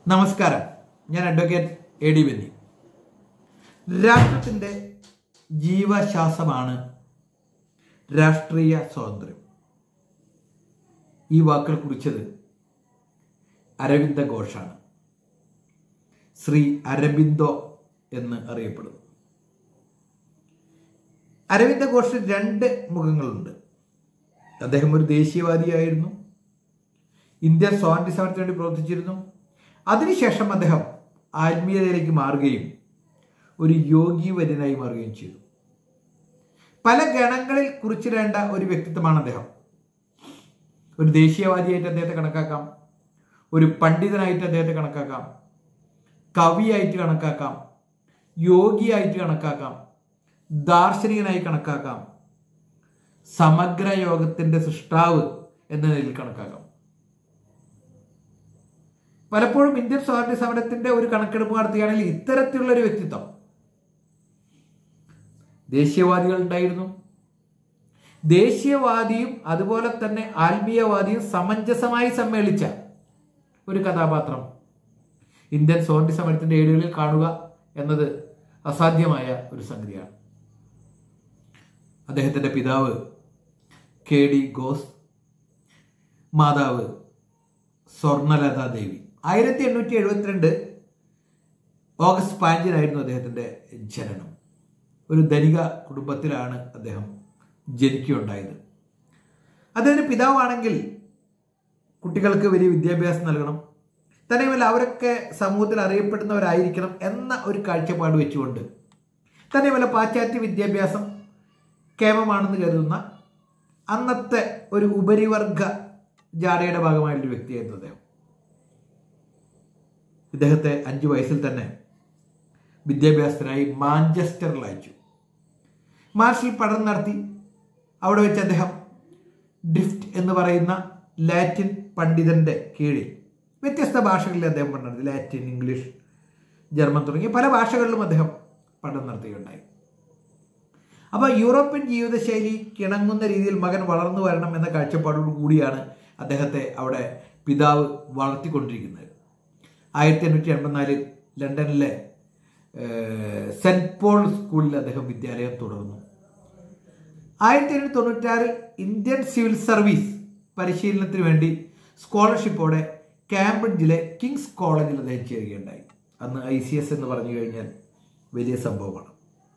നമസ്കാരം ഞാൻ advocate A D Benny രാഷ്ട്രത്തിൻ്റെ ജീവശ്വാസമാണ് രാഷ്ട്രീയ സ്വാതന്ത്ര്യം ഈ വാക്കുകൾ കുറിച്ചത് അരവിന്ദ ഘോഷാണ് ശ്രീ അരബിന്ദോ എന്ന് അറിയപ്പെടുന്നു അരവിന്ദ ഘോഷിന് രണ്ട് മുഖങ്ങളുണ്ട് അദ്ദേഹം ഒരു ദേശീയവാദിയായിരുന്നു ഇന്ത്യൻ സ്വാതന്ത്ര്യ സമരത്തിന് വേണ്ടി പ്രവർത്തിച്ചിരുന്നു അതിനുശേഷം അദ്ദേഹം ആത്മീയതയിലേക്ക് മാറുകയും ഒരു യോഗീവര്യനായി മാറുകയും ചെയ്തു പല ഗണങ്ങളിൽ കുറിച്ചിടേണ്ട ഒരു വ്യക്തിത്വമാണ് അദ്ദേഹം ഒരു ദേശീയവാദിയായിട്ട് അദ്ദേഹത്തെ കണക്കാക്കാം ഒരു പണ്ഡിതനായിട്ട് അദ്ദേഹത്തെ കണക്കാക്കാം കവിയായിട്ട് കണക്കാക്കാം യോഗിയായിട്ട് കണക്കാക്കാം ദാർശനികനായി കണക്കാക്കാം സമഗ്ര യോഗത്തിന്റെ സൃഷ്ടാവ് എന്ന നിലയിൽ കണക്കാക്കാം പലപ്പോഴും ഇന്ത്യൻ സ്വാതന്ത്ര്യ സമരത്തിന്റെ ഒരു കണക്കെടുപ്പ് നടത്തുകയാണെങ്കിൽ ഇത്തരത്തിലുള്ള ഒരു വ്യക്തിത്വം ദേശീയവാദികൾ ഉണ്ടായിരുന്നു ദേശീയവാദിയും അതുപോലെ തന്നെ ആത്മീയവാദിയും സമഞ്ജസമായി സമ്മേളിച്ച ഒരു കഥാപാത്രം ഇന്ത്യൻ സ്വാതന്ത്ര്യ സമരത്തിന്റെ ഏടുകളിൽ കാണുക എന്നത് അസാധ്യമായ ഒരു സംഗതിയാണ് അദ്ദേഹത്തിന്റെ പിതാവ് കെ ഡി ഘോസ് മാതാവ് സ്വർണലത ദേവി ആയിരത്തി എണ്ണൂറ്റി എഴുപത്തിരണ്ട് ഓഗസ്റ്റ് പതിനഞ്ചിനായിരുന്നു അദ്ദേഹത്തിന്റെ ജനനം ഒരു ധനിക കുടുംബത്തിലാണ് അദ്ദേഹം ജനിക്കുകയുണ്ടായത് അദ്ദേഹത്തിന്റെ പിതാവാണെങ്കിൽ കുട്ടികൾക്ക് വലിയ വിദ്യാഭ്യാസം നൽകണം തന്നെയുമല്ല അവരൊക്കെ സമൂഹത്തിൽ അറിയപ്പെടുന്നവരായിരിക്കണം എന്ന ഒരു കാഴ്ചപ്പാട് വെച്ചുകൊണ്ട് തന്നെയുമല്ല പാശ്ചാത്യ വിദ്യാഭ്യാസം കേമമാണെന്ന് കരുതുന്ന അന്നത്തെ ഒരു ഉപരിവർഗ ജാടയുടെ ഭാഗമായിട്ടുള്ള വ്യക്തിയായിരുന്നു അദ്ദേഹം ഇദ്ദേഹത്തെ അഞ്ചു വയസ്സിൽ തന്നെ വിദ്യാഭ്യാസത്തിനായി മാഞ്ചസ്റ്ററിൽ അയച്ചു മാർഷൽ പഠനം നടത്തി അവിടെ വെച്ച് അദ്ദേഹം ഡ്രിഫ്റ്റ് എന്ന് പറയുന്ന ലാറ്റിൻ പണ്ഡിതന്റെ കീഴിൽ വ്യത്യസ്ത ഭാഷകളിൽ അദ്ദേഹം പഠനം നടത്തി ലാറ്റിൻ ഇംഗ്ലീഷ് ജർമ്മൻ തുടങ്ങിയ പല ഭാഷകളിലും അദ്ദേഹം പഠനം നടത്തുകയുണ്ടായി അപ്പോൾ യൂറോപ്യൻ ജീവിതശൈലി കിണങ്ങുന്ന രീതിയിൽ മകൻ വളർന്നു വരണം എന്ന കാഴ്ചപ്പാടോടു കൂടിയാണ് അദ്ദേഹത്തെ അവിടെ പിതാവ് വളർത്തിക്കൊണ്ടിരിക്കുന്നത് ആയിരത്തി എണ്ണൂറ്റി എൺപത്തിനാലിൽ ലണ്ടനിലെ സെന്റ് പോൾ സ്കൂളിൽ അദ്ദേഹം വിദ്യാലയം തുടർന്നു ആയിരത്തി എണ്ണൂറ്റി തൊണ്ണൂറ്റാറിൽ ഇന്ത്യൻ സിവിൽ സർവീസ് പരിശീലനത്തിന് വേണ്ടി സ്കോളർഷിപ്പോടെ കാംബ്രിഡ്ജിലെ കിങ്സ് കോളേജിൽ അദ്ദേഹം ചേരുകയുണ്ടായി അന്ന് ഐ സി എസ് എന്ന് പറഞ്ഞു കഴിഞ്ഞാൽ വലിയ സംഭവമാണ്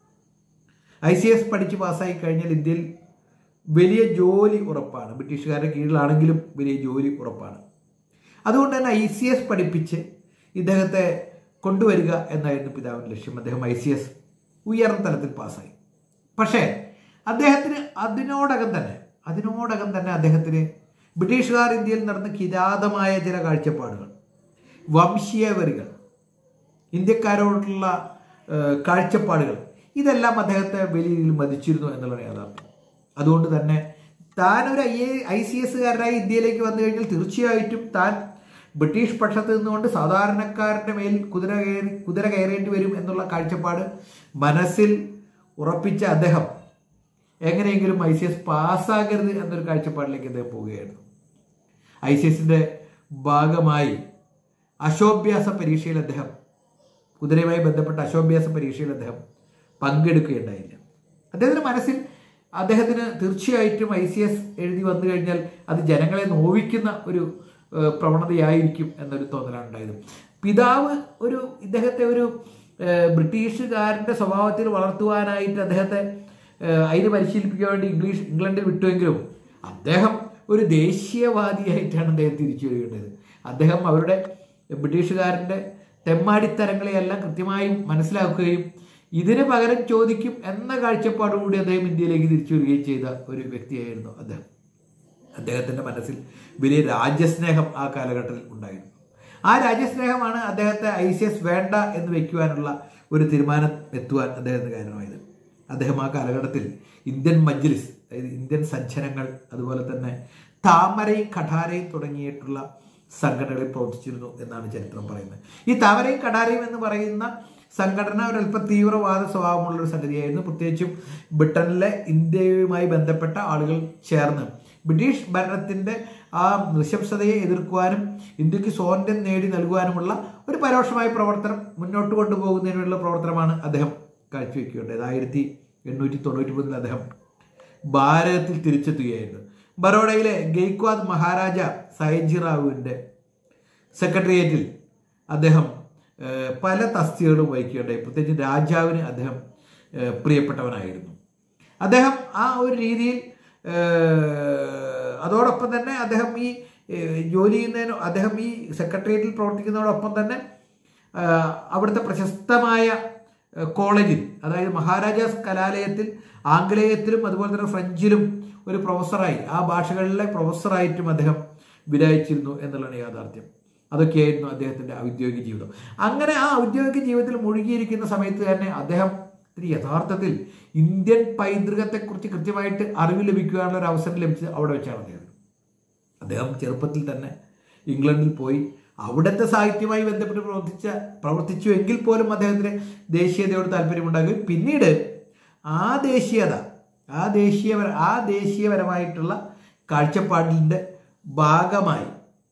ഐ സി എസ് പഠിച്ച് പാസ്സായി കഴിഞ്ഞാൽ ഇന്ത്യയിൽ വലിയ ജോലി ഉറപ്പാണ് ബ്രിട്ടീഷുകാരുടെ കീഴിലാണെങ്കിലും വലിയ ജോലി ഉറപ്പാണ് അതുകൊണ്ട് തന്നെ ഐ സി എസ് പഠിപ്പിച്ച് ഇദ്ദേഹത്തെ കൊണ്ടുവരിക എന്നായിരുന്നു പിതാവിൻ്റെ ലക്ഷ്യം അദ്ദേഹം ഐ സി എസ് ഉയർന്ന തലത്തിൽ പാസ്സായി പക്ഷേ അദ്ദേഹത്തിന് അതിനോടകം തന്നെ അതിനോടകം തന്നെ അദ്ദേഹത്തിന് ബ്രിട്ടീഷുകാർ ഇന്ത്യയിൽ നടന്ന കിരാതമായ ചില കാഴ്ചപ്പാടുകൾ വംശീയവരികൾ ഇന്ത്യക്കാരോടുള്ള കാഴ്ചപ്പാടുകൾ ഇതെല്ലാം അദ്ദേഹത്തെ വലിയ രീതിയിൽ മതിച്ചിരുന്നു എന്നുള്ളതാണ് യാഥാർത്ഥ്യം അതുകൊണ്ട് തന്നെ താൻ ഒരു ഐ എ ഐ സി എസുകാരനായി ഇന്ത്യയിലേക്ക് വന്നു കഴിഞ്ഞാൽ തീർച്ചയായിട്ടും താൻ ബ്രിട്ടീഷ് പക്ഷത്ത് നിന്നുകൊണ്ട് സാധാരണക്കാരൻ്റെ മേൽ കുതിര കയറി കുതിര കയറേണ്ടി വരും എന്നുള്ള കാഴ്ചപ്പാട് മനസ്സിൽ ഉറപ്പിച്ച അദ്ദേഹം എങ്ങനെയെങ്കിലും ഐ സി എസ് പാസ്സാകരുത് എന്നൊരു കാഴ്ചപ്പാടിലേക്ക് അദ്ദേഹം പോവുകയായിരുന്നു ഐ സി എസിൻ്റെ ഭാഗമായി അശോഭ്യാസ പരീക്ഷയിൽ അദ്ദേഹം കുതിരയുമായി ബന്ധപ്പെട്ട അശോഭ്യാസ പരീക്ഷയിൽ അദ്ദേഹം പങ്കെടുക്കുകയുണ്ടായില്ല അദ്ദേഹത്തിന്റെ മനസ്സിൽ അദ്ദേഹത്തിന് തീർച്ചയായിട്ടും ഐ സി എസ് എഴുതി വന്നു കഴിഞ്ഞാൽ അത് ജനങ്ങളെ നോവിക്കുന്ന ഒരു പ്രവണതയായിരിക്കും എന്നൊരു തോന്നലാണ് ഉണ്ടായത് പിതാവ് ഒരു ഇദ്ദേഹത്തെ ഒരു ബ്രിട്ടീഷുകാരൻ്റെ സ്വഭാവത്തിൽ വളർത്തുവാനായിട്ട് അദ്ദേഹത്തെ അതിന് പരിശീലിപ്പിക്കാൻ വേണ്ടി ഇംഗ്ലീഷ് ഇംഗ്ലണ്ടിൽ വിട്ടുവെങ്കിലും അദ്ദേഹം ഒരു ദേശീയവാദിയായിട്ടാണ് അദ്ദേഹം തിരിച്ചു വരികേണ്ടത് അദ്ദേഹം അവരുടെ ബ്രിട്ടീഷുകാരൻ്റെ തെമ്മാടിത്തരങ്ങളെയെല്ലാം കൃത്യമായും മനസ്സിലാക്കുകയും ഇതിന് പകരം ചോദിക്കും എന്ന കാഴ്ചപ്പാടോടുകൂടി അദ്ദേഹം ഇന്ത്യയിലേക്ക് തിരിച്ചു വരികയും ചെയ്ത ഒരു വ്യക്തിയായിരുന്നു അദ്ദേഹം അദ്ദേഹത്തിൻ്റെ മനസ്സിൽ വലിയ രാജ്യസ്നേഹം ആ കാലഘട്ടത്തിൽ ഉണ്ടായിരുന്നു ആ രാജ്യസ്നേഹമാണ് അദ്ദേഹത്തെ ഐ സി എസ് വേണ്ട എന്ന് വയ്ക്കുവാനുള്ള ഒരു തീരുമാനം എത്തുവാൻ അദ്ദേഹത്തിന് കാരണമായത് അദ്ദേഹം ആ കാലഘട്ടത്തിൽ ഇന്ത്യൻ മജ്ലിസ് അതായത് ഇന്ത്യൻ സജ്ജനങ്ങൾ അതുപോലെ തന്നെ താമരയും കഠാരയും തുടങ്ങിയിട്ടുള്ള സംഘടനകളിൽ പ്രവർത്തിച്ചിരുന്നു എന്നാണ് ചരിത്രം പറയുന്നത് ഈ താമരയും കഠാരയും എന്ന് പറയുന്ന സംഘടന ഒരല്പം തീവ്രവാദ സ്വഭാവമുള്ള ഒരു സംഗതിയായിരുന്നു പ്രത്യേകിച്ചും ബ്രിട്ടനിലെ ഇന്ത്യയുമായി ബന്ധപ്പെട്ട ആളുകൾ ചേർന്ന് ബ്രിട്ടീഷ് ഭരണത്തിൻ്റെ ആ നിശംസതയെ എതിർക്കുവാനും ഇന്ത്യക്ക് സ്വാതന്ത്ര്യം നേടി നൽകുവാനുമുള്ള ഒരു പരോക്ഷമായ പ്രവർത്തനം മുന്നോട്ട് കൊണ്ടുപോകുന്നതിനുള്ള പ്രവർത്തനമാണ് അദ്ദേഹം കാഴ്ചവെക്കുകയുണ്ടായത് ആയിരത്തി എണ്ണൂറ്റി തൊണ്ണൂറ്റി മൂന്നിൽ അദ്ദേഹം ഭാരതത്തിൽ തിരിച്ചെത്തുകയായിരുന്നു ബറോഡയിലെ ഗെയ്ക്വാദ് മഹാരാജ സയൻജി റാവുവിൻ്റെ സെക്രട്ടേറിയറ്റിൽ അദ്ദേഹം ഏഹ്, പല തസ്തികകളും വഹിക്കുകയുണ്ടായി പ്രത്യേകിച്ച് രാജാവിന് അദ്ദേഹം ഏഹ്, പ്രിയപ്പെട്ടവനായിരുന്നു അദ്ദേഹം ആ ഒരു രീതിയിൽ ഏഹ്, അതോടൊപ്പം തന്നെ അദ്ദേഹം ഈ ഏഹ്, ജോലി ചെയ്യുന്നതിന് അദ്ദേഹം ഈ സെക്രട്ടേറിയറ്റിൽ പ്രവർത്തിക്കുന്നതോടൊപ്പം തന്നെ ഏഹ്, അവിടുത്തെ പ്രശസ്തമായ ഏഹ്, കോളേജിൽ അതായത് മഹാരാജാസ് കലാലയത്തിൽ ആംഗലേയത്തിലും അതുപോലെ തന്നെ ഫ്രഞ്ചിലും ഒരു പ്രൊഫസറായി ആ ഭാഷകളിലെ പ്രൊഫസറായിട്ടും അദ്ദേഹം വിരായിച്ചിരുന്നു എന്നുള്ളതാണ് യാഥാർത്ഥ്യം അതൊക്കെയായിരുന്നു അദ്ദേഹത്തിൻ്റെ ഔദ്യോഗിക ജീവിതം അങ്ങനെ ആ ഔദ്യോഗിക ജീവിതത്തിൽ മുഴുകിയിരിക്കുന്ന സമയത്ത് തന്നെ അദ്ദേഹം യഥാർത്ഥത്തിൽ ഇന്ത്യൻ പൈതൃകത്തെക്കുറിച്ച് കൃത്യമായിട്ട് അറിവ് ലഭിക്കുവാനുള്ള ഒരു അവസരം ലഭിച്ചത് അവിടെ വെച്ചാണ് അദ്ദേഹം അദ്ദേഹം ചെറുപ്പത്തിൽ തന്നെ ഇംഗ്ലണ്ടിൽ പോയി അവിടുത്തെ സാഹിത്യവുമായി ബന്ധപ്പെട്ട് പ്രവർത്തിച്ച പ്രവർത്തിച്ചു എങ്കിൽ പോലും അദ്ദേഹത്തിന് ദേശീയതയോട് താല്പര്യമുണ്ടാകുകയും പിന്നീട് ആ ദേശീയത ആ ദേശീയപര ആ ദേശീയപരമായിട്ടുള്ള കാഴ്ചപ്പാടിൻ്റെ ഭാഗമായി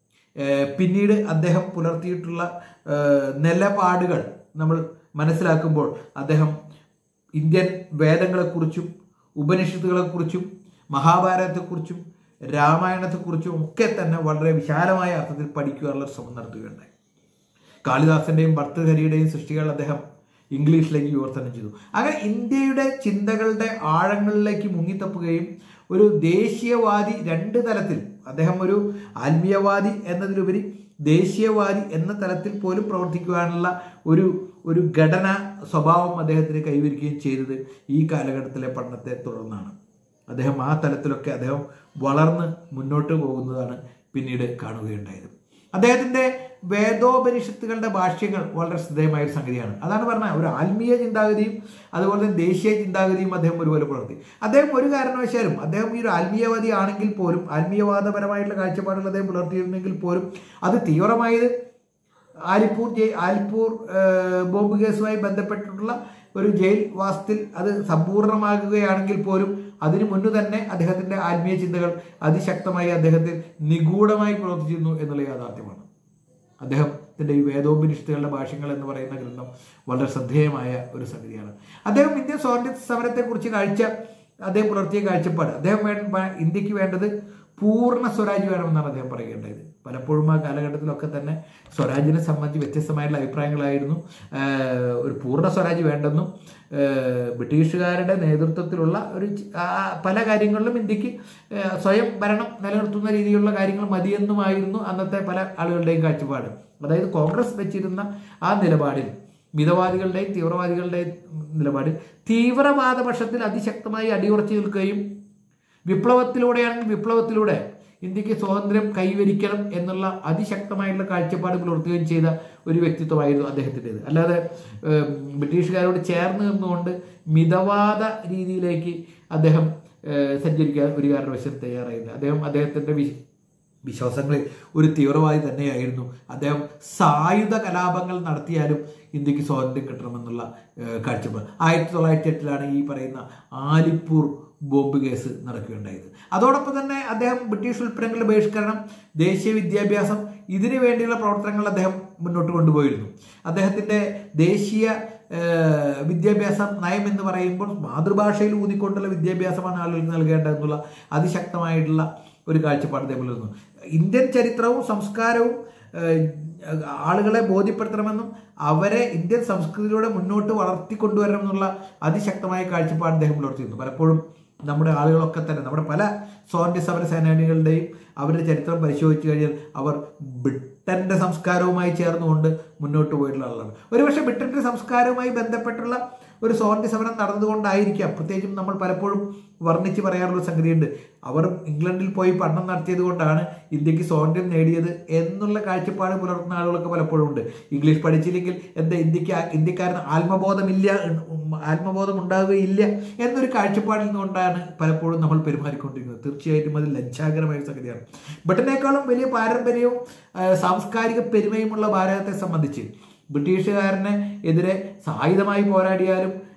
ഏഹ് പിന്നീട് അദ്ദേഹം പുലർത്തിയിട്ടുള്ള ഏഹ് നിലപാടുകൾ നമ്മൾ മനസ്സിലാക്കുമ്പോൾ അദ്ദേഹം ഇന്ത്യൻ വേദങ്ങളെക്കുറിച്ചും ഉപനിഷത്തുകളെക്കുറിച്ചും മഹാഭാരതത്തെക്കുറിച്ചും രാമായണത്തെക്കുറിച്ചും ഒക്കെ തന്നെ വളരെ വിശാലമായ അർത്ഥത്തിൽ പഠിക്കുവാനുള്ള ശ്രമം നടത്തുകയുണ്ടായി കാളിദാസന്റെയും ഭർത്തൃഹരിയുടെയും സൃഷ്ടികൾ അദ്ദേഹം ഇംഗ്ലീഷിലേക്ക് വിവർത്തനം ചെയ്തു അങ്ങനെ ഇന്ത്യയുടെ ചിന്തകളുടെ ആഴങ്ങളിലേക്ക് മുങ്ങിത്തപ്പുകയും ഒരു ദേശീയവാദി രണ്ട് തലത്തിൽ അദ്ദേഹം ഒരു ആത്മീയവാദി എന്നതിലുപരി ദേശീയവാദി എന്ന തലത്തിൽ പോലും പ്രവർത്തിക്കുവാനുള്ള ഒരു ഒരു ഘടന സ്വഭാവം അദ്ദേഹത്തിന് കൈവരിക്കുകയും ചെയ്തത് ഈ കാലഘട്ടത്തിലെ പഠനത്തെ തുടർന്നാണ് അദ്ദേഹം ആ തലത്തിലൊക്കെ അദ്ദേഹം വളർന്ന് മുന്നോട്ട് പോകുന്നതാണ് പിന്നീട് കാണുകയുണ്ടായത് അദ്ദേഹത്തിന്റെ വേദോപനിഷത്തുകളുടെ ഭാഷ്യങ്ങൾ വളരെ ശ്രദ്ധേയമായ ഒരു സംഗതിയാണ് അതാണ് പറഞ്ഞത് ഒരു ആത്മീയ ചിന്താഗതിയും അതുപോലെ തന്നെ ദേശീയ ചിന്താഗതിയും അദ്ദേഹം ഒരുപോലെ പുലർത്തി അദ്ദേഹം ഒരു കാരണവശാലും അദ്ദേഹം ഈ ഒരു ആത്മീയവാദി ആണെങ്കിൽ പോലും ആത്മീയവാദപരമായിട്ടുള്ള കാഴ്ചപ്പാടുകൾ അദ്ദേഹം പുലർത്തിയിരുന്നെങ്കിൽ പോലും അത് തീവ്രമായത് ആലിപ്പൂർ ജയിൽ ആലിപ്പൂർ ഏഹ്, ബോംബ് കേസുമായി ബന്ധപ്പെട്ടിട്ടുള്ള ഒരു ജയിൽ വാസത്തിൽ അത് സമ്പൂർണ്ണമാകുകയാണെങ്കിൽ പോലും അതിനു മുന്നു തന്നെ അദ്ദേഹത്തിന്റെ ആത്മീയ ചിന്തകൾ അതിശക്തമായി അദ്ദേഹത്തിൽ നിഗൂഢമായി പ്രവർത്തിച്ചിരുന്നു എന്നുള്ള യാഥാർത്ഥ്യമാണ് അദ്ദേഹത്തിന്റെ ഈ വേദോപനിഷത്തുകളുടെ ഭാഷ്യങ്ങൾ എന്ന് പറയുന്ന ഗ്രന്ഥം വളരെ ശ്രദ്ധേയമായ ഒരു സംഗതിയാണ് അദ്ദേഹം ഇന്ത്യൻ സ്വാതന്ത്ര്യ സമരത്തെക്കുറിച്ച് കാഴ്ച അദ്ദേഹം പുലർത്തിയ കാഴ്ചപ്പാട് അദ്ദേഹം വേണ്ട ഇന്ത്യക്ക് വേണ്ടത് പൂർണ്ണ സ്വരാജ് വേണമെന്നാണ് അദ്ദേഹം പറയുകയുണ്ടായത് പലപ്പോഴും ആ കാലഘട്ടത്തിലൊക്കെ തന്നെ സ്വരാജിനെ സംബന്ധിച്ച് വ്യത്യസ്തമായിട്ടുള്ള അഭിപ്രായങ്ങളായിരുന്നു ആഹ് ഒരു പൂർണ്ണ സ്വരാജ് വേണ്ടെന്നും ആഹ് ബ്രിട്ടീഷുകാരുടെ നേതൃത്വത്തിലുള്ള ഒരു ചി- ആ പല കാര്യങ്ങളിലും ഇന്ത്യക്ക് ആഹ് സ്വയം ഭരണം നിലനിർത്തുന്ന രീതിയിലുള്ള കാര്യങ്ങൾ മതിയെന്നുമായിരുന്നു അന്നത്തെ പല ആളുകളുടെയും കാഴ്ചപ്പാട് അതായത് കോൺഗ്രസ് വെച്ചിരുന്ന ആ നിലപാടിൽ മിതവാദികളുടെയും തീവ്രവാദികളുടെയും നിലപാട് തീവ്രവാദ പക്ഷത്തിൽ അതിശക്തമായി അടിയുറച്ചു നിൽക്കുകയും വിപ്ലവത്തിലൂടെയാണെങ്കിൽ വിപ്ലവത്തിലൂടെ ഇന്ത്യക്ക് സ്വാതന്ത്ര്യം കൈവരിക്കണം എന്നുള്ള അതിശക്തമായിട്ടുള്ള കാഴ്ചപ്പാട് പുലർത്തുകയും ചെയ്ത ഒരു വ്യക്തിത്വമായിരുന്നു അദ്ദേഹത്തിൻ്റെത് അല്ലാതെ ഏം, ബ്രിട്ടീഷുകാരോട് ചേർന്ന് നിന്നുകൊണ്ട് മിതവാദ രീതിയിലേക്ക് അദ്ദേഹം ഏഹ്, സഞ്ചരിക്കാൻ ഒരു കാരണവശാലും തയ്യാറായില്ല അദ്ദേഹം അദ്ദേഹത്തിൻ്റെ വിശ വിശ്വാസങ്ങളിൽ ഒരു തീവ്രവാദി തന്നെയായിരുന്നു അദ്ദേഹം സായുധ കലാപങ്ങൾ നടത്തിയാലും ഇന്ത്യക്ക് സ്വാതന്ത്ര്യം കിട്ടണമെന്നുള്ള ഏഹ്, കാഴ്ചപ്പാട് ആയിരത്തി തൊള്ളായിരത്തി എട്ടിലാണ് ഈ പറയുന്ന ആലിപ്പൂർ ബോംബ് കേസ് നടക്കുകയുണ്ടായത് അതോടൊപ്പം തന്നെ അദ്ദേഹം ബ്രിട്ടീഷ് ഉൽപ്പന്നങ്ങളുടെ ബഹിഷ്കരണം ദേശീയ വിദ്യാഭ്യാസം ഇതിനു വേണ്ടിയുള്ള പ്രവർത്തനങ്ങൾ അദ്ദേഹം മുന്നോട്ട് കൊണ്ടുപോയിരുന്നു അദ്ദേഹത്തിന്റെ ദേശീയ ഏഹ്, വിദ്യാഭ്യാസ നയം എന്ന് പറയുമ്പോൾ മാതൃഭാഷയിൽ ഊന്നിക്കൊണ്ടുള്ള വിദ്യാഭ്യാസമാണ് ആളുകൾക്ക് നൽകേണ്ടതെന്നുള്ള അതിശക്തമായിട്ടുള്ള ഒരു കാഴ്ചപ്പാട് അദ്ദേഹം പുലർന്നു ഇന്ത്യൻ ചരിത്രവും സംസ്കാരവും ഏഹ്, ആളുകളെ ബോധ്യപ്പെടുത്തണമെന്നും അവരെ ഇന്ത്യൻ സംസ്കൃതിയിലൂടെ മുന്നോട്ട് വളർത്തിക്കൊണ്ടുവരണം എന്നുള്ള അതിശക്തമായ കാഴ്ചപ്പാട് അദ്ദേഹം പുലർത്തിയിരുന്നു പലപ്പോഴും നമ്മുടെ ആളുകളൊക്കെ തന്നെ നമ്മുടെ പല സ്വാതന്ത്ര്യ സമര സേനാനികളുടെയും അവരുടെ ചരിത്രം പരിശോധിച്ചു കഴിഞ്ഞാൽ അവർ ബ്രിട്ടന്റെ സംസ്കാരവുമായി ചേർന്നുകൊണ്ട് മുന്നോട്ട് പോയിട്ടുള്ള ആളാണ് ഒരുപക്ഷെ ബ്രിട്ടന്റെ സംസ്കാരവുമായി ബന്ധപ്പെട്ടുള്ള ഒരു സ്വാതന്ത്ര്യ സമരം നടന്നുകൊണ്ടായിരിക്കാം പ്രത്യേകിച്ചും നമ്മൾ പലപ്പോഴും വർണ്ണിച്ച് പറയാറുള്ള സംഗതിയുണ്ട് അവർ ഇംഗ്ലണ്ടിൽ പോയി പഠനം നടത്തിയത് കൊണ്ടാണ് ഇന്ത്യക്ക് സ്വാതന്ത്ര്യം നേടിയത് എന്നുള്ള കാഴ്ചപ്പാട് പുലർത്തുന്ന ആളുകളൊക്കെ പലപ്പോഴും ഉണ്ട് ഇംഗ്ലീഷ് പഠിച്ചില്ലെങ്കിൽ എന്താ ഇന്ത്യക്ക് ആ- ഇന്ത്യക്കാരന് ആത്മബോധമില്ല ഉം, ആത്മബോധം ഉണ്ടാവുകയില്ല എന്നൊരു കാഴ്ചപ്പാടിൽ നിന്നുകൊണ്ടാണ് പലപ്പോഴും നമ്മൾ പെരുമാറിക്കൊണ്ടിരിക്കുന്നത് തീർച്ചയായിട്ടും അത് ലജ്ജാകരമായ ഒരു സംഗതിയാണ് ബ്രിട്ടനേക്കാളും വലിയ പാരമ്പര്യവും ആ, സാംസ്കാരിക പെരുമയുമുള്ള ഭാരതത്തെ സംബന്ധിച്ച് ബ്രിട്ടീഷുകാരനെ എതിരെ സായുധമായി പോരാടിയാലും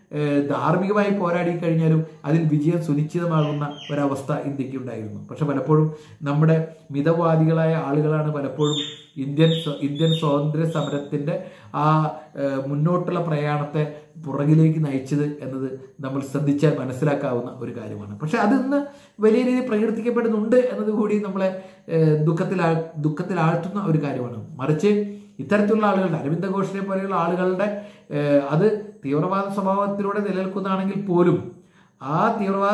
ഏഹ്, ധാർമ്മികമായി പോരാടി കഴിഞ്ഞാലും അതിൽ വിജയം സുനിശ്ചിതമാകുന്ന ഒരവസ്ഥ ഇന്ത്യക്ക് ഉണ്ടായിരുന്നു പക്ഷെ പലപ്പോഴും നമ്മുടെ മിതവാദികളായ ആളുകളാണ് പലപ്പോഴും ഇന്ത്യൻ സ്വ- ഇന്ത്യൻ സ്വാതന്ത്ര്യ സമരത്തിന്റെ ആ ഏഹ്, മുന്നോട്ടുള്ള പ്രയാണത്തെ പുറകിലേക്ക് നയിച്ചത് എന്നത് നമ്മൾ ശ്രദ്ധിച്ചാൽ മനസ്സിലാക്കാവുന്ന ഒരു കാര്യമാണ് പക്ഷെ അത് ഇന്ന് വലിയ രീതിയിൽ പ്രകീർത്തിക്കപ്പെടുന്നുണ്ട് എന്നത് കൂടി നമ്മളെ ഏഹ്, ദുഃഖത്തിൽ ആഴ്- ദുഃഖത്തിൽ ആഴ്ത്തുന്ന ഒരു കാര്യമാണ് മറിച്ച് ഇത്തരത്തിലുള്ള ആളുകളുടെ അരവിന്ദ ഘോഷിനെ പോലെയുള്ള ആളുകളുടെ ഏഹ്, അത് തീവ്രവാദ സ്വഭാവത്തിലൂടെ നിലനിൽക്കുന്നതാണെങ്കിൽ പോലും ആ തീവ്രവാദ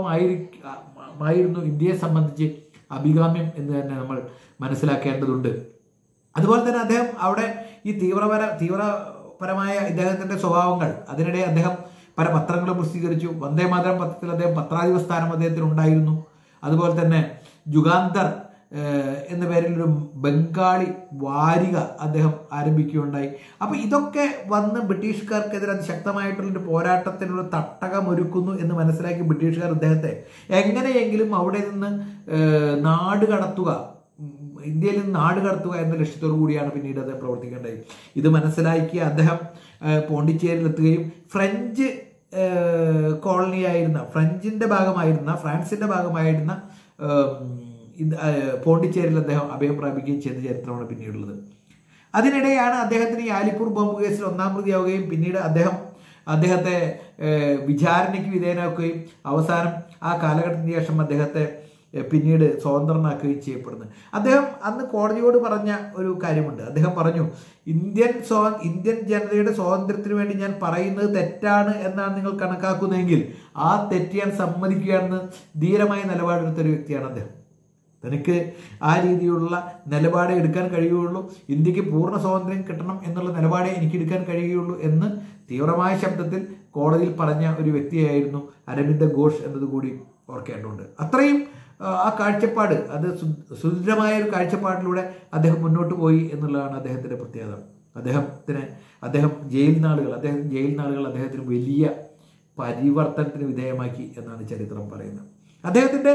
സ്വഭാവമായിരുന്നു ഇന്ത്യയെ സംബന്ധിച്ച് അഭികാമ്യം എന്ന് തന്നെ നമ്മൾ മനസ്സിലാക്കേണ്ടതുണ്ട് അതുപോലെ തന്നെ അദ്ദേഹം അവിടെ ഈ തീവ്രപര തീവ്രപരമായ ഇദ്ദേഹത്തിന്റെ സ്വഭാവങ്ങൾ അതിനിടെ അദ്ദേഹം പല പത്രങ്ങളും പ്രസിദ്ധീകരിച്ചു വന്ദേ മാതരം പത്രത്തിൽ അദ്ദേഹം പത്രാധിപ സ്ഥാനം അദ്ദേഹത്തിന് ഉണ്ടായിരുന്നു അതുപോലെ തന്നെ ജുഗാന്തർ ഏഹ്, എന്ന പേരിൽ ഒരു ബംഗാളി വാരിക അദ്ദേഹം ആരംഭിക്കുകയുണ്ടായി അപ്പൊ ഇതൊക്കെ വന്ന് ബ്രിട്ടീഷുകാർക്കെതിരെ അതിശക്തമായിട്ടുള്ളൊരു പോരാട്ടത്തിനുള്ള തട്ടകം ഒരുക്കുന്നു എന്ന് മനസ്സിലാക്കി ബ്രിട്ടീഷുകാർ അദ്ദേഹത്തെ എങ്ങനെയെങ്കിലും അവിടെ നിന്ന് ഏഹ്, നാട് കടത്തുക ഉം, ഇന്ത്യയിൽ നിന്ന് നാട് കടത്തുക എന്ന ലക്ഷ്യത്തോടു കൂടിയാണ് പിന്നീട് അദ്ദേഹം പ്രവർത്തിക്കേണ്ടത് ഇത് മനസ്സിലാക്കി അദ്ദേഹം ഏഹ്, പോണ്ടിച്ചേരിയിലെത്തുകയും ഫ്രഞ്ച് ഏഹ്, കോളനിയായിരുന്ന ഫ്രഞ്ചിന്റെ ഭാഗമായിരുന്ന ഫ്രാൻസിന്റെ ഭാഗമായിരുന്ന ഏഹ്, ഇത്, ഏഹ്, പോണ്ടിച്ചേരിയിൽ അദ്ദേഹം അഭയം പ്രാപിക്കുകയും ചെയ്ത ചരിത്രമാണ് പിന്നീടുള്ളത് അതിനിടെയാണ് അദ്ദേഹത്തിന് ഈ ആലിപ്പൂർ ബോംബ് കേസിൽ ഒന്നാം പ്രതിയാവുകയും പിന്നീട് അദ്ദേഹം അദ്ദേഹത്തെ ഏഹ്, വിചാരണയ്ക്ക് വിധേയനാക്കുകയും അവസാനം ആ കാലഘട്ടത്തിന് ശേഷം അദ്ദേഹത്തെ ഏഹ്, പിന്നീട് സ്വതന്ത്രനാക്കുകയും ചെയ്യപ്പെടുന്നത് അദ്ദേഹം അന്ന് കോടതിയോട് പറഞ്ഞ ഒരു കാര്യമുണ്ട് അദ്ദേഹം പറഞ്ഞു ഇന്ത്യൻ സ്വാ ഇന്ത്യൻ ജനതയുടെ സ്വാതന്ത്ര്യത്തിന് വേണ്ടി ഞാൻ പറയുന്നത് തെറ്റാണ് എന്നാണ് നിങ്ങൾ കണക്കാക്കുന്നതെങ്കിൽ ആ തെറ്റ് ഞാൻ സമ്മതിക്കുകയാണെന്ന് ധീരമായ നിലപാടെടുത്ത ഒരു വ്യക്തിയാണ് അദ്ദേഹം തനിക്ക് ആ രീതിയിലുള്ള നിലപാടേ എടുക്കാൻ കഴിയുകയുള്ളൂ ഇന്ത്യക്ക് പൂർണ്ണ സ്വാതന്ത്ര്യം കിട്ടണം എന്നുള്ള നിലപാടേ എനിക്ക് എടുക്കാൻ കഴിയുകയുള്ളൂ എന്ന് തീവ്രമായ ശബ്ദത്തിൽ കോടതിയിൽ പറഞ്ഞ ഒരു വ്യക്തിയായിരുന്നു അരവിന്ദ ഘോഷ് എന്നതുകൂടി ഓർക്കേണ്ടതുണ്ട് അത്രയും ആ, ആ കാഴ്ചപ്പാട് അത് സു- സുദൃഢമായ ഒരു കാഴ്ചപ്പാടിലൂടെ അദ്ദേഹം മുന്നോട്ട് പോയി എന്നുള്ളതാണ് അദ്ദേഹത്തിന്റെ പ്രത്യേകത അദ്ദേഹത്തിന് അദ്ദേഹം ജയിൽ നാളുകൾ അദ്ദേഹം ജയിൽ നാളുകൾ അദ്ദേഹത്തിന് വലിയ പരിവർത്തനത്തിന് വിധേയമാക്കി എന്നാണ് ചരിത്രം പറയുന്നത് അദ്ദേഹത്തിന്റെ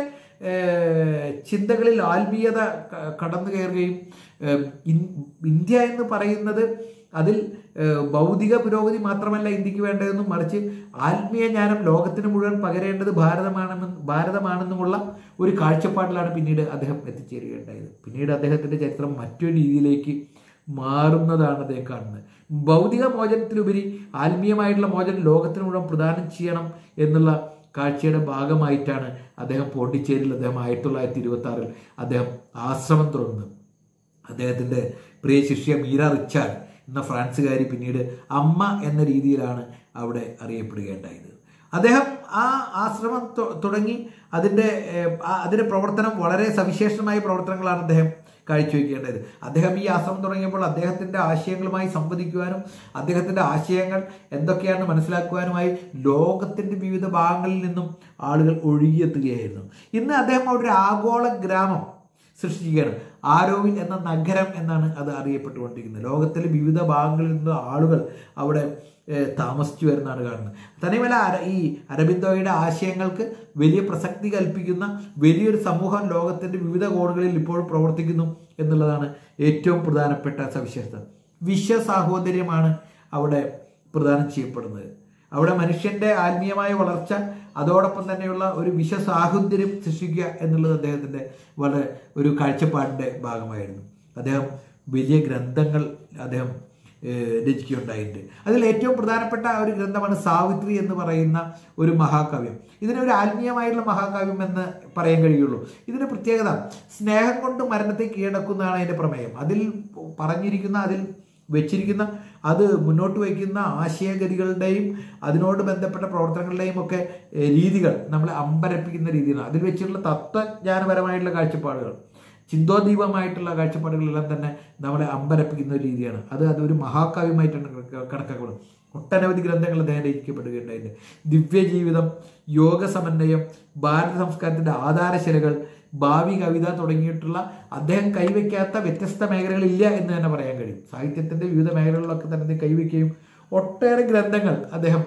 ഏഹ്, ചിന്തകളിൽ ആത്മീയത ക- കടന്നു കയറുകയും ഏഹ്, ഇൻ- ഇന്ത്യ എന്ന് പറയുന്നത് അതിൽ ഏഹ്, ഭൗതിക പുരോഗതി മാത്രമല്ല ഇന്ത്യക്ക് വേണ്ടതെന്നും മറിച്ച് ആത്മീയ ജ്ഞാനം ലോകത്തിന് മുഴുവൻ പകരേണ്ടത് ഭാരതമാണെന്നും ഭാരതമാണെന്നുമുള്ള ഒരു കാഴ്ചപ്പാടിലാണ് പിന്നീട് അദ്ദേഹം എത്തിച്ചേരുകയുണ്ടായത് പിന്നീട് അദ്ദേഹത്തിന്റെ ചരിത്രം മറ്റൊരു രീതിയിലേക്ക് മാറുന്നതാണ് അദ്ദേഹം കാണുന്നത് ഭൗതിക മോചനത്തിലുപരി ആത്മീയമായിട്ടുള്ള മോചനം ലോകത്തിന് മുഴുവൻ പ്രദാനം ചെയ്യണം എന്നുള്ള കാഴ്ചയുടെ ഭാഗമായിട്ടാണ് അദ്ദേഹം പോണ്ടിച്ചേരിയിൽ അദ്ദേഹം ആയിരത്തി തൊള്ളായിരത്തി ഇരുപത്തി ആറിൽ അദ്ദേഹം ആശ്രമം തുറന്നത് അദ്ദേഹത്തിന്റെ പ്രിയ ശിഷ്യ മീര റിച്ചാർഡ് എന്ന ഫ്രാൻസുകാരി പിന്നീട് അമ്മ എന്ന രീതിയിലാണ് അവിടെ അറിയപ്പെടുകയുണ്ടായത് അദ്ദേഹം ആ ആശ്രമം തു- തുടങ്ങി അതിൻ്റെ ഏഹ്, ആ- അതിന്റെ പ്രവർത്തനം വളരെ സവിശേഷമായ പ്രവർത്തനങ്ങളാണ് അദ്ദേഹം കാഴ്ചവെക്കേണ്ടത് അദ്ദേഹം ഈ ആശ്രമം തുടങ്ങിയപ്പോൾ അദ്ദേഹത്തിന്റെ ആശയങ്ങളുമായി സംവദിക്കുവാനും അദ്ദേഹത്തിന്റെ ആശയങ്ങൾ എന്തൊക്കെയാണെന്ന് മനസ്സിലാക്കുവാനുമായി ലോകത്തിന്റെ വിവിധ ഭാഗങ്ങളിൽ നിന്നും ആളുകൾ ഒഴുകിയെത്തുകയായിരുന്നു ഇന്ന് അദ്ദേഹം അവിടെ ഒരു ആഗോള ഗ്രാമം സൃഷ്ടിക്കുകയാണ് ആരോവിൽ എന്ന നഗരം എന്നാണ് അത് അറിയപ്പെട്ടുകൊണ്ടിരിക്കുന്നത് ലോകത്തിലെ വിവിധ ഭാഗങ്ങളിൽ നിന്ന് ആളുകൾ അവിടെ ഏഹ്, താമസിച്ചു വരുന്നതാണ് കാണുന്നത് തന്നെയുമല്ല അര- ഈ അരബിന്ദോയുടെ ആശയങ്ങൾക്ക് വലിയ പ്രസക്തി കൽപ്പിക്കുന്ന വലിയൊരു സമൂഹം ലോകത്തിന്റെ വിവിധ കോണുകളിൽ ഇപ്പോൾ പ്രവർത്തിക്കുന്നു എന്നുള്ളതാണ് ഏറ്റവും പ്രധാനപ്പെട്ട സവിശേഷത വിശ്വ സാഹോദര്യമാണ് അവിടെ പ്രദാനം ചെയ്യപ്പെടുന്നത് അവിടെ മനുഷ്യന്റെ ആത്മീയമായ വളർച്ച അതോടൊപ്പം തന്നെയുള്ള ഒരു വിശ്വസാഹോദര്യം സൃഷ്ടിക്കുക എന്നുള്ളത് അദ്ദേഹത്തിന്റെ വളരെ ഒരു കാഴ്ചപ്പാടിന്റെ ഭാഗമായിരുന്നു അദ്ദേഹം വലിയ ഗ്രന്ഥങ്ങൾ അദ്ദേഹം ഏഹ്, രചിക്കുകയുണ്ടായിട്ടുണ്ട് അതിൽ ഏറ്റവും പ്രധാനപ്പെട്ട ഒരു ഗ്രന്ഥമാണ് സാവിത്രി എന്ന് പറയുന്ന ഒരു മഹാകാവ്യം ഇതിനെ ഒരു ആത്മീയമായിട്ടുള്ള മഹാകാവ്യം എന്ന് പറയാൻ കഴിയുള്ളൂ ഇതിന്റെ പ്രത്യേകത സ്നേഹം കൊണ്ട് മരണത്തെ കീഴടക്കുന്നതാണ് അതിന്റെ പ്രമേയം അതിൽ പറഞ്ഞിരിക്കുന്ന അതിൽ വെച്ചിരിക്കുന്ന അത് മുന്നോട്ട് വയ്ക്കുന്ന ആശയഗതികളുടെയും അതിനോട് ബന്ധപ്പെട്ട പ്രവർത്തനങ്ങളുടെയും ഒക്കെ ഏഹ്, രീതികൾ നമ്മളെ അമ്പരപ്പിക്കുന്ന രീതിയിലാണ് അതിൽ വെച്ചിട്ടുള്ള തത്വജ്ഞാനപരമായിട്ടുള്ള കാഴ്ചപ്പാടുകൾ ചിന്തോദീപമായിട്ടുള്ള കാഴ്ചപ്പാടുകളെല്ലാം തന്നെ നമ്മളെ അമ്പരപ്പിക്കുന്ന ഒരു രീതിയാണ് അത് അതൊരു മഹാകാവ്യമായിട്ടാണ് കണക്ക- കണക്കാക്കുന്നത് ഒട്ടനവധി ഗ്രന്ഥങ്ങൾ അദ്ദേഹം രചിക്കപ്പെടുകയുണ്ടായിട്ടുണ്ട് ദിവ്യജീവിതം യോഗസമന്വയം ഭാരത സംസ്കാരത്തിന്റെ ആധാരശിലകൾ ഭാവി കവിത തുടങ്ങിയിട്ടുള്ള അദ്ദേഹം കൈവയ്ക്കാത്ത വ്യത്യസ്ത മേഖലകളില്ല എന്ന് തന്നെ പറയാൻ കഴിയും സാഹിത്യത്തിന്റെ വിവിധ മേഖലകളിലൊക്കെ തന്നെ അദ്ദേഹം കൈവയ്ക്കുകയും ഒട്ടേറെ ഗ്രന്ഥങ്ങൾ അദ്ദേഹം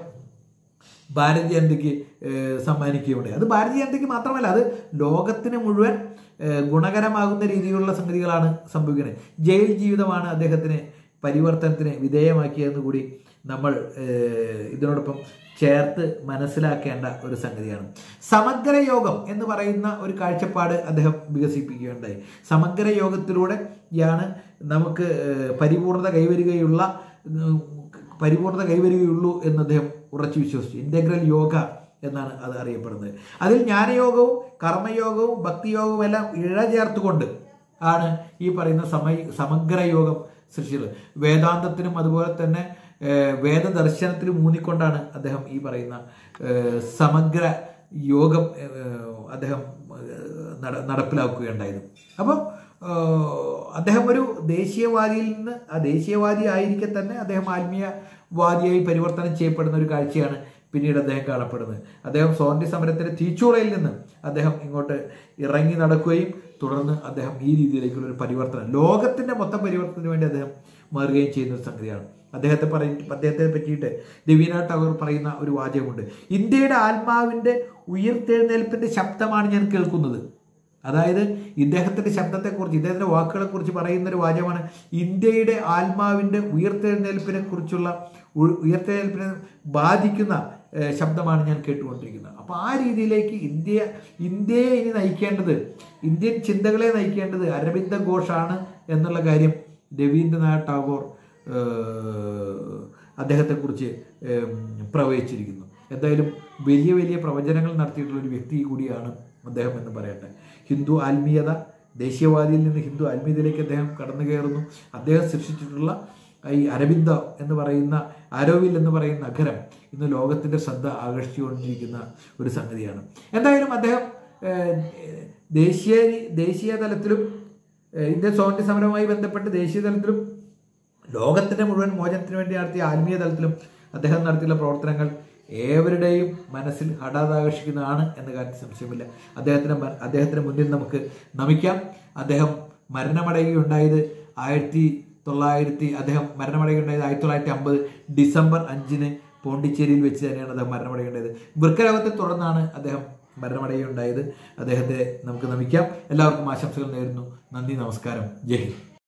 ഭാരതി ജയന്തിക്ക് ഏഹ്, സമ്മാനിക്കുകയുണ്ടായി അത് ഭാരതി ജയന്തിക്ക് മാത്രമല്ല അത് ലോകത്തിന് മുഴുവൻ ഏഹ്, ഗുണകരമാകുന്ന രീതിയിലുള്ള സംഗതികളാണ് സംഭവിക്കുന്നത് ജയിൽ ജീവിതമാണ് അദ്ദേഹത്തിന് പരിവർത്തനത്തിന് വിധേയമാക്കിയെന്ന് കൂടി നമ്മൾ ഏഹ്, ഇതിനോടൊപ്പം ചേർത്ത് മനസ്സിലാക്കേണ്ട ഒരു സംഗതിയാണ് സമഗ്ര യോഗം എന്ന് പറയുന്ന ഒരു കാഴ്ചപ്പാട് അദ്ദേഹം വികസിപ്പിക്കുകയുണ്ടായി സമഗ്ര യോഗത്തിലൂടെയാണ് നമുക്ക് ഏഹ്, പരിപൂർണത കൈവരികയുള്ള ഉം, പരിപൂർണത കൈവരികയുള്ളൂ എന്ന് അദ്ദേഹം ഉറച്ചു വിശ്വസിച്ചു ഇന്റഗ്രൽ യോഗ എന്നാണ് അത് അറിയപ്പെടുന്നത് അതിൽ ജ്ഞാനയോഗവും കർമ്മയോഗവും ഭക്തിയോഗവും എല്ലാം ഇഴചേർത്തുകൊണ്ട് ആണ് ഈ പറയുന്ന സമയ സമഗ്ര യോഗം സൃഷ്ടിച്ചത് വേദാന്തത്തിനും അതുപോലെ തന്നെ ഏഹ്, വേദദർശനത്തിലും ഊന്നിക്കൊണ്ടാണ് അദ്ദേഹം ഈ പറയുന്ന ഏഹ്, സമഗ്ര യോഗം ഏഹ്, അദ്ദേഹം ഏഹ്, നട നടപ്പിലാക്കുകയുണ്ടായത് അപ്പം ഏഹ്, അദ്ദേഹം ഒരു ദേശീയവാദിയിൽ നിന്ന് ആ ദേശീയവാദി ആയിരിക്കെ തന്നെ അദ്ദേഹം ആത്മീയവാദിയായി പരിവർത്തനം ചെയ്യപ്പെടുന്ന ഒരു കാഴ്ചയാണ് പിന്നീട് അദ്ദേഹം കാണപ്പെടുന്നത് അദ്ദേഹം സ്വാതന്ത്ര്യ സമരത്തിന്റെ തീച്ചൂളയിൽ നിന്ന് അദ്ദേഹം ഇങ്ങോട്ട് ഇറങ്ങി നടക്കുകയും തുടർന്ന് അദ്ദേഹം ഈ രീതിയിലേക്കുള്ള ഒരു പരിവർത്തനം ലോകത്തിന്റെ മൊത്തം പരിവർത്തനത്തിന് വേണ്ടി അദ്ദേഹം മാറുകയും ചെയ്യുന്ന ഒരു സംഗതിയാണ് അദ്ദേഹത്തെ പറയ അദ്ദേഹത്തെ പറ്റിയിട്ട് രവീന ടാഗോർ പറയുന്ന ഒരു വാചകമുണ്ട് ഇന്ത്യയുടെ ആത്മാവിന്റെ ഉയർത്തെഴുന്നേൽപ്പിന്റെ ശബ്ദമാണ് ഞാൻ കേൾക്കുന്നത് അതായത് ഇദ്ദേഹത്തിന്റെ ശബ്ദത്തെക്കുറിച്ച് ഇദ്ദേഹത്തിന്റെ വാക്കുകളെ കുറിച്ച് പറയുന്ന ഒരു വാചകമാണ് ഇന്ത്യയുടെ ആത്മാവിന്റെ ഉയർത്തെഴുന്നേൽപ്പിനെ കുറിച്ചുള്ള ഉ- ഉയർത്തെഴുന്നേൽപ്പിനെ ബാധിക്കുന്ന ഏഹ്, ശബ്ദമാണ് ഞാൻ കേട്ടുകൊണ്ടിരിക്കുന്നത് അപ്പോൾ ആ രീതിയിലേക്ക് ഇന്ത്യ ഇന്ത്യയെ ഇനി നയിക്കേണ്ടത് ഇന്ത്യൻ ചിന്തകളെ നയിക്കേണ്ടത് അരവിന്ദ ഘോഷാണ് എന്നുള്ള കാര്യം രവീന്ദ്രനാഥ് ടാഗോർ ഏഹ്, അദ്ദേഹത്തെക്കുറിച്ച് ഏഹ്, പ്രവചിച്ചിരിക്കുന്നു എന്തായാലും വലിയ വലിയ പ്രവചനങ്ങൾ നടത്തിയിട്ടുള്ള ഒരു വ്യക്തി കൂടിയാണ് അദ്ദേഹം എന്ന് പറയട്ടെ ഹിന്ദു ആത്മീയത ദേശീയവാദിയിൽ നിന്ന് ഹിന്ദു ആത്മീയതയിലേക്ക് അദ്ദേഹം കടന്നു കയറുന്നു അദ്ദേഹം സൃഷ്ടിച്ചിട്ടുള്ള ഈ അരവിന്ദ എന്ന് പറയുന്ന ആരോവിൽ എന്ന് പറയുന്ന നഗരം ഇന്ന് ലോകത്തിന്റെ ശ്രദ്ധ ആകർഷിച്ചുകൊണ്ടിരിക്കുന്ന ഒരു സംഗതിയാണ് എന്തായാലും അദ്ദേഹം ഏഹ്, ദേശീയ ദേശീയ തലത്തിലും ഏഹ്, ഇന്ത്യൻ സ്വാതന്ത്ര്യ സമരവുമായി ബന്ധപ്പെട്ട് ദേശീയ തലത്തിലും ലോകത്തിന്റെ മുഴുവൻ മോചനത്തിന് വേണ്ടി നടത്തിയ ആത്മീയ തലത്തിലും അദ്ദേഹം നടത്തിയുള്ള പ്രവർത്തനങ്ങൾ ഏവരുടെയും മനസ്സിൽ ഹഠാതാകർഷിക്കുന്നതാണ് എന്ന കാര്യത്തിൽ സംശയമില്ല അദ്ദേഹത്തിന് മ- അദ്ദേഹത്തിന് മുന്നിൽ നമുക്ക് നമിക്കാം അദ്ദേഹം മരണമടയുകയുണ്ടായത് ആയിരത്തി തൊള്ളായിരത്തി അദ്ദേഹം മരണമടയുകയുണ്ടായത് ആയിരത്തി തൊള്ളായിരത്തി അമ്പത് ഡിസംബർ അഞ്ചിന് പോണ്ടിച്ചേരിയിൽ വെച്ച് തന്നെയാണ് അദ്ദേഹം മരണമടയുണ്ടായത് വൃക്കരോഗത്തെ തുടർന്നാണ് അദ്ദേഹം മരണമടയുണ്ടായത് അദ്ദേഹത്തെ നമുക്ക് നമിക്കാം എല്ലാവർക്കും ആശംസകൾ നേരുന്നു നന്ദി നമസ്കാരം ജയ് ഹിന്ദ്